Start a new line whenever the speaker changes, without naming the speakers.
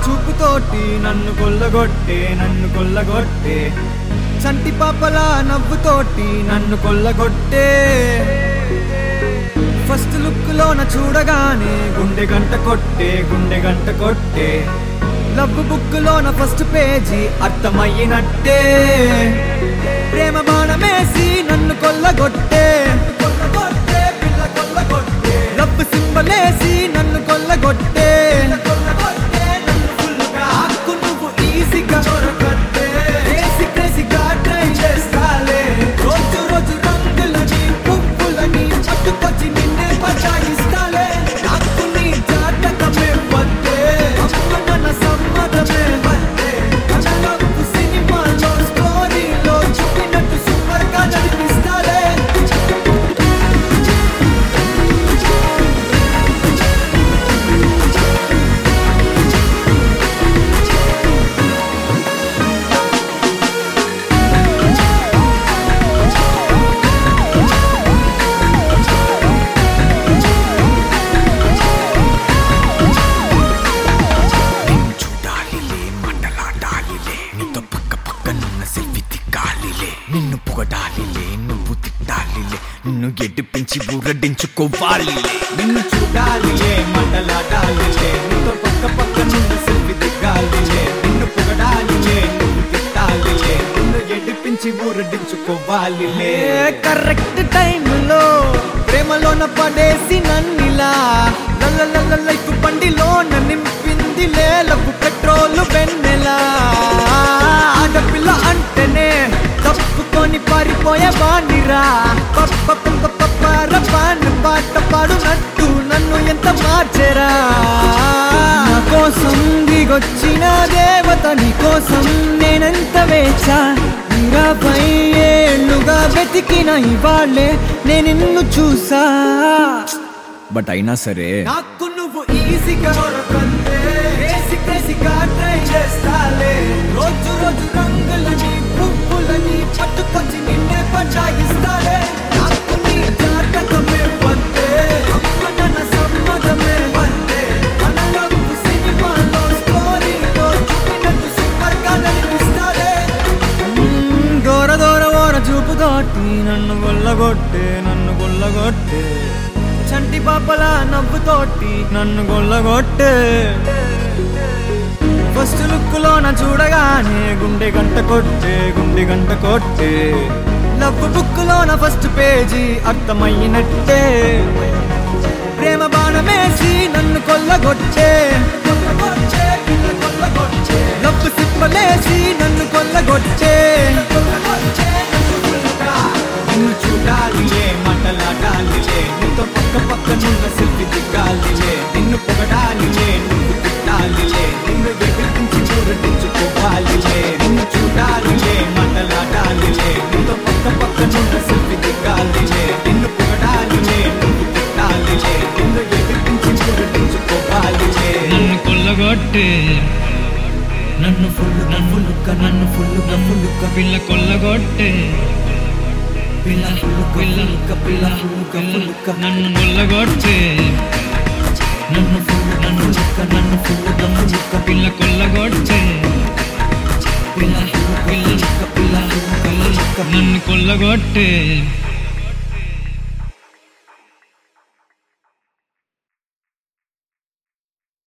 చూపుతోటి నన్ను కొల్లగొట్టే నన్ను కొల్లగొట్టే చంటి పాపల నవ్వుతోటి నన్ను కొల్లగొట్టే ఫస్ట్ లుక్ లోన చూడగానే గుండె గంట కొట్టే గుండె గంట కొట్టే లవ్ బుక్ లోన ఫస్ట్ పేజీ అర్థమయ్యినట్టే ప్రేమ బాణమేసి నన్ను కొల్లగొట్టే కొల్లగొట్టే పిల్ల కొల్లగొట్టే లవ్ సింబలేసి నన్ను కొల్లగొట్టే కొల్లగొట్టే నన్ను ఫుల్లుగా హక్కు నువ్వు ఈజీగా చొరగొట్టే కేసి కేసిగా ట్రై చేస్తాలే రోజు రోజు రంగులని పువ్వులని పట్టుకొచ్చి నిన్నే బచాయిస్తాలే నాకు నీ జాతకమే వద్దే అమ్మ మన సమ్మతమే వద్దే కథలకు సినిమాలో స్టోరీలో చూపినట్టు సూపర్ గా నడిపిస్తాలే
నిన్ను చూడాలిలే మండలాడాలిలే నీతో పక్క పక్కనున్న సెల్ఫీ దిగాలిలే నిన్ను పొగడాలిలే నువ్వు తిట్టాలిలే నిన్ను ఎడిపించి ఊరడించుకోవాలిలే
నిన్ను చూడాలిలే మండలాడాలిలే నీతో పక్క పక్క నుండి సెల్ఫీ దిగాలిలే నిన్ను పొగడాలిలే నువ్వు తిట్టాలిలే నిన్ను ఎడిపించి ఊరడించుకోవాలిలే కరెక్ట్ టైంలో ప్రేమలోన పడేసి నన్నిలా లల్ల లైఫ్ బండిలోన నింపింది లేలకు పెట్రోల్ వెన్నెలా ఆడపిల్ల అంటేనే తప్పుకొని పారిపోయే వాణిరా పప్ప పప్ప పప్పర పాన్ పాట పాడునట్టు నన్ను ఎంత మార్చెరా నా కోసం దిగొచ్చిన దేవత నీ కోసం నేనెంత వేచా నీరాపై ఏళ్ళుగా వెతికిన ఇవాళ్ళే నేను నిన్ను చూసా
బట్ అయినా సరే
నాకు నువ్వు ఈజీగా దొరకందే కేసి కేసిగా ట్రై చేస్తాలే రోజు రోజు రంగులని పువ్వులని పట్టుకొచ్చి నిన్నే పంచాయిస్తాలే నాకు నీ జాతకమే వద్దే అమ్మ నన్న సమ్మతమే వద్దే మనలకు సినిమాలో స్టోరీలో చూపినట్టు సూపర్ గా నడిపిస్తాలే దూర దూర ఓర చూపుతోటి నన్ను గొల్లగొట్టే నన్ను గొల్లగొట్టే చంటి పాపల నవ్వుతోటి నన్ను గొల్లగొట్టే ఫస్ట్ లుక్ లోన చూడగానే గుండె గంట కొట్టే గుండె గంట కొట్టే లవ్ బుక్ లోన ఫస్ట్ పేజీ అర్థమయ్యినట్టే ప్రేమ బాణమేసి నన్ను కొల్లగొట్టే కొల్లగొట్టే, పిల్ల కొల్లగొట్టే. లవ్ సిప్పలేసి నన్ను కొల్లగొట్టే కొల్లగొట్టే, నన్ను ఫుల్లుగా. నిన్ను చూడాలిలే మాటలాడాలిలే నీతో పక్క పక్క నున్న సెల్ఫీ దిగాలిలే నిన్ను పొగడాలిలే నువ్వు తిట్టాలిలే నిన్ను ఎదిరించి చూరటించుకోవాలిలే నిన్ను చూడాలిలే మాటలాడాలిలే నీతో పక్క పక్క నున్న సెల్ఫీ దిగాలిలే నిన్ను పొగడాలిలే నువ్వు తిట్టాలిలే నిన్ను ఎదిరించి చూరటించుకోవాలిలే
నన్ను కొల్లగొట్టే నన్ను ఫుల్ నన్ను లుక్క నన్ను ఫుల్లుగా ఫుల్లుక పిల్ల కొల్లగొట్టే పిల్ల పిల్ల పిల్ల పిల్ల నన్ను కొల్లగొట్టే నన్ను ఫుల్ నన్ను లుక్క నన్ను ఫుల్లుగా ఫుల్లుక పిల్ల కొల్లగొట్టే పిల్ల పిల్ల పిల్ల పిల్ల నన్ను కొల్లగొట్టే